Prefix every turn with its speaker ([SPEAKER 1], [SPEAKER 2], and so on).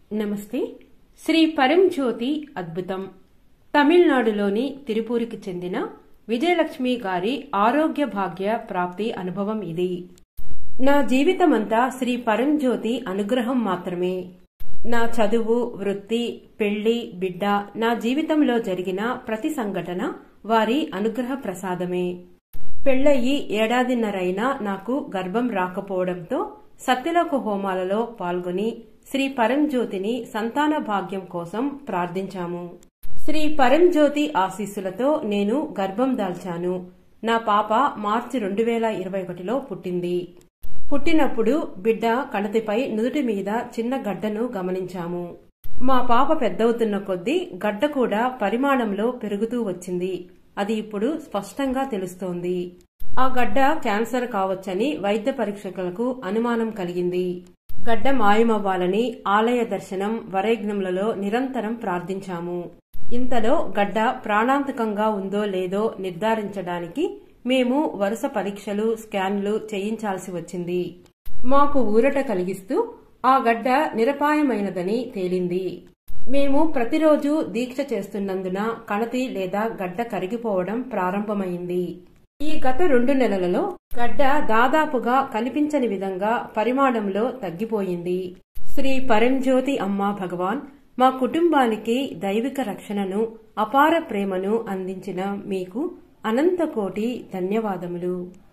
[SPEAKER 1] నమస్తే శ్రీ పరంజ్యోతి అద్భుతం తమిళనాడులోని తిరుపూరికి చెందిన విజయలక్ష్మి గారి ఆరోగ్య భాగ్య ప్రాప్తి అనుభవం ఇది నా జీవితమంతా శ్రీ పరంజ్యోతి అనుగ్రహం మాత్రమే నా చదువు వృత్తి పెళ్లి బిడ్డ నా జీవితంలో జరిగిన ప్రతి సంఘటన వారి అనుగ్రహ ప్రసాదమే పెళ్లయ్యి ఏడాదిన్నరైనా నాకు గర్భం రాకపోవడంతో సత్యలోక హోమాలలో పాల్గొని శ్రీ పరంజ్యోతిని సంతాన భాగ్యం కోసం ప్రార్థించాము శ్రీ పరంజ్యోతి ఆశీస్సులతో నేను గర్భం దాల్చాను నా పాప మార్చి రెండు వేల ఇరవై ఒకటిలో పుట్టింది పుట్టినప్పుడు బిడ్డ కణతిపై నుదుటి మీద చిన్న గడ్డను గమనించాము మా పాప పెద్దవుతున్న కొద్దీ గడ్డ కూడా పరిమాణంలో పెరుగుతూ వచ్చింది అది ఇప్పుడు స్పష్టంగా తెలుస్తోంది ఆ గడ్డ క్యాన్సర్ కావచ్చని వైద్య పరీక్షకులకు అనుమానం కలిగింది గడ్డ మాయమవ్వాలని ఆలయ దర్శనం వరైజ్ఞములలో నిరంతరం ప్రార్థించాము ఇంతలో గడ్డ ప్రాణాంతకంగా ఉందో లేదో నిర్ధారించడానికి మేము వరుస పరీక్షలు స్కాన్లు చేయించాల్సి వచ్చింది మాకు ఊరట కలిగిస్తూ ఆ గడ్డ నిరపాయమైనదని తేలింది మేము ప్రతిరోజు దీక్ష చేస్తున్నందున కణతి లేదా గడ్డ కరిగిపోవడం ప్రారంభమైంది ఈ గత రెండు నెలలలో గడ్డ దాదాపుగా కనిపించని విధంగా పరిమాణంలో తగ్గిపోయింది శ్రీ పరంజ్యోతి అమ్మా భగవాన్ మా కుటుంబానికి దైవిక రక్షణను అపార ప్రేమను అందించిన మీకు అనంత కోటి ధన్యవాదములు